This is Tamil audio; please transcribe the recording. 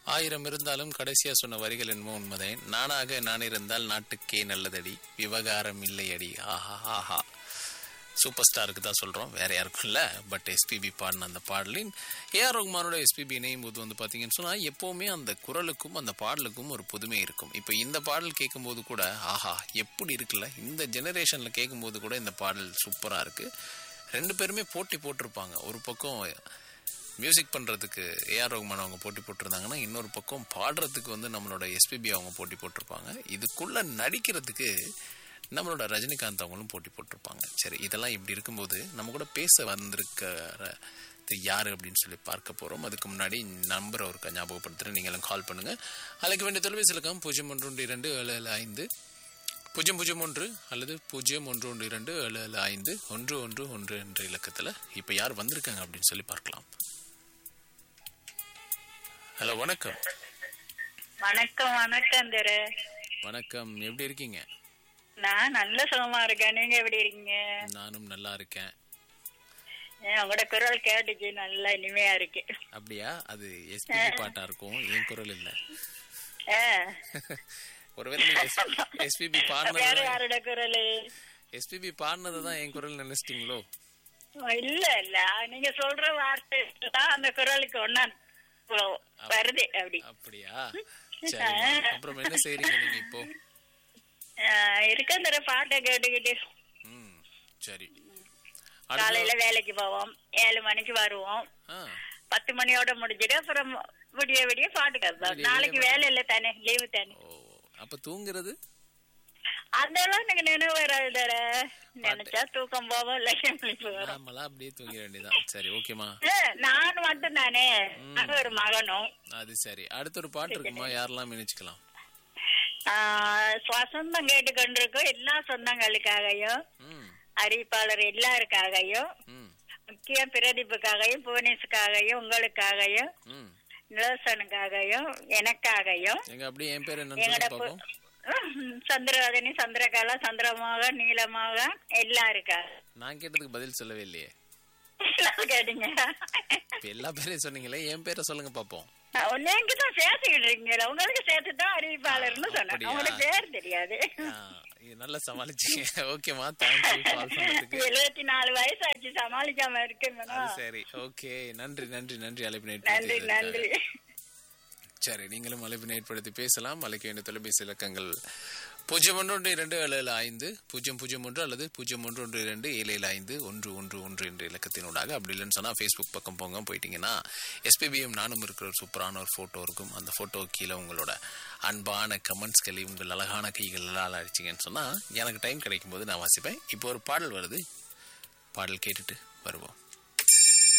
ஆயிரம் இருந்தாலும் கடைசியா சொன்ன வரிகள் என்னமோ உண்மைதே நானாக நான் இருந்தால் நாட்டுக்கே நல்லதடி விவகாரம் இல்லையடி ஆஹா ஆஹா சூப்பர் ஸ்டாருக்கு தான் சொல்கிறோம் வேற யாருக்கும் இல்லை பட் எஸ்பிபி பாடின அந்த பாடலின் ஏஆர் ரகுமானோட எஸ்பிபி இணையும் போது வந்து பார்த்தீங்கன்னு சொன்னால் எப்போவுமே அந்த குரலுக்கும் அந்த பாடலுக்கும் ஒரு புதுமை இருக்கும் இப்போ இந்த பாடல் கேட்கும்போது கூட ஆஹா எப்படி இருக்குல்ல இந்த ஜெனரேஷனில் கேட்கும்போது கூட இந்த பாடல் சூப்பராக இருக்குது ரெண்டு பேருமே போட்டி போட்டிருப்பாங்க ஒரு பக்கம் மியூசிக் பண்ணுறதுக்கு ஏஆர் ரகுமான் அவங்க போட்டி போட்டிருந்தாங்கன்னா இன்னொரு பக்கம் பாடுறதுக்கு வந்து நம்மளோட எஸ்பிபி அவங்க போட்டி போட்டிருப்பாங்க இதுக்குள்ளே நடிக்கிறதுக்கு நம்மளோட ரஜினிகாந்த் அவங்களும் போட்டி போட்டிருப்பாங்க சரி இதெல்லாம் இப்படி இருக்கும்போது நம்ம கூட பேச வந்திருக்கிற யார் அப்படின்னு சொல்லி பார்க்க போகிறோம் அதுக்கு முன்னாடி நம்பரை ஒரு ஞாபகப்படுத்துகிறேன் நீங்களும் கால் பண்ணுங்கள் அழைக்க வேண்டிய தொலைபேசி இலக்கம் பூஜ்ஜியம் ஒன்று ஒன்று இரண்டு ஏழு ஏழு ஐந்து பூஜ்ஜியம் பூஜ்ஜியம் ஒன்று அல்லது பூஜ்ஜியம் ஒன்று ஒன்று இரண்டு ஏழு ஏழு ஐந்து ஒன்று ஒன்று ஒன்று என்ற இலக்கத்தில் இப்போ யார் வந்திருக்காங்க அப்படின்னு சொல்லி பார்க்கலாம் ஹலோ வணக்கம் வணக்கம் வணக்கம் திரு வணக்கம் எப்படி இருக்கீங்க நான் நல்ல சுகமா இருக்கேன் நீங்க எப்படி இருக்கீங்க நானும் நல்லா இருக்கேன் ஏன், உங்களோட குரல் கேட்டுச்சு நல்லா இனிமையா இருக்கு அப்படியா அது எஸ்பிபி பாட்டா இருக்கும் என் குரல் இல்ல ஆ. ஒருவேளை நீங்க எஸ்பிபி வேற பாடினது யாரோட குரல் எஸ்பிபி பாடினது தான் என் குரல் நினைச்சிட்டீங்களோ இல்ல இல்ல நீங்க சொல்ற வார்த்தை தான் அந்த குரலுக்கு ஒன்னா வருது அப்படி அப்படியா சரி அப்புறம் என்ன செய்றீங்க நீங்க இப்போ ஆ, இருக்கேன் திரு பாட்டை கேட்டுக்கிட்டு ம் சரி அடுத்த காலையில வேலைக்கு போவோம் ஏழு மணிக்கு வருவோம் ஆ பத்து மணியோட முடிஞ்சிட்டு அப்புறம் விடிய விடிய பாட்டு கேட்போம் விடிய நாளைக்கு வேலை இல்ல தானே லீவு தானே ஓ அப்ப தூங்குறது அதெல்லாம் எனக்கு நினைவு வராது தர நினைச்சா தூக்கம் போவோம் இல்லாட்டி முழிப்பு வரும் நாமெல்லாம் அப்படியே தூங்கிட வேண்டியதான் சரி ஓகேமா ஏ, நான் மட்டும் தானே அது ஒரு மகனும் அது சரி அடுத்த ஒரு பாட்டு இருக்குமா யாரெல்லாம் நினைச்சுக்கலாம் ஆஹ், வசந்தம் கேட்டுக்கொண்டிருக்கும் எல்லா சொந்தங்களுக்காகவும் ம் அறிவிப்பாளர் எல்லாருக்காகவும் ம் முக்கிய பிரதீப்புக்காகவும் புவனேஷுக்காகவும் உங்களுக்காகவும் ம் நிலோசனுக்காகவும் எனக்காகவும் எங்க அப்படியே என் பேர் என்னன்னு எங்கட சொல்லி பு- பார்ப்போம் ம், சந்திரவதனி சந்திரகலா சந்திரமாக நீலமாக எல்லாருக்காக நான் கேட்டதுக்கு பதில் சொல்லவே இல்லையே கேட்டீங்க இப்ப எல்லா பேரையும் சொன்னீங்களே என் பேரை சொல்லுங்க பாப்போம் நீங்க தான் சேர்த்துக்கிட்டு இருக்கீங்களா உங்களுக்கு சேர்த்து தான் அறிவிப்பாளர்னு சொன்னேன் அப்படியா? உங்களுக்கு பேர் தெரியாது ஆ, இது நல்லா சமாளிச்சீங்க ஓகேமா தேங்க்யூ கால் பண்ணதுக்கு எழுபத்தி நாலு வயசு ஆச்சு சமாளிக்காம இருக்குங்கன்னா அது சரி ஓகே நன்றி நன்றி நன்றி அழைப்பு நன்றி நன்றி ஏற்படுத்தி சரி நீங்களும் அழைப்பு ஏற்படுத்தி பேசலாம் அழைக்க வேண்டிய தொலைபேசி இலக்கங்கள் பூஜ்ஜியம் ஒன்று ஒன்று இரண்டு ஏழு ஏழு ஐந்து பூஜ்ஜியம் பூஜ்ஜியம் ஒன்று அல்லது பூஜ்ஜியம் ஒன்று ஒன்று இரண்டு ஏழு ஏழு ஐந்து ஒன்று ஒன்று ஒன்று என்ற இலக்கத்தினூடாக அப்படி இல்லைன்னு சொன்னால் ஃபேஸ்புக் பக்கம் போங்க போயிட்டீங்கன்னா எஸ்பிபியும் நானும் இருக்கிற ஒரு சூப்பரான ஒரு ஃபோட்டோ இருக்கும் அந்த ஃபோட்டோ கீழே உங்களோட அன்பான கமெண்ட்ஸ்களை உங்கள் அழகான கைகளால் அடிச்சிங்கன்னு சொன்னால் எனக்கு டைம் கிடைக்கும் போது நான் வாசிப்பேன் இப்போ ஒரு பாடல் வருது பாடல் கேட்டுட்டு வருவோம்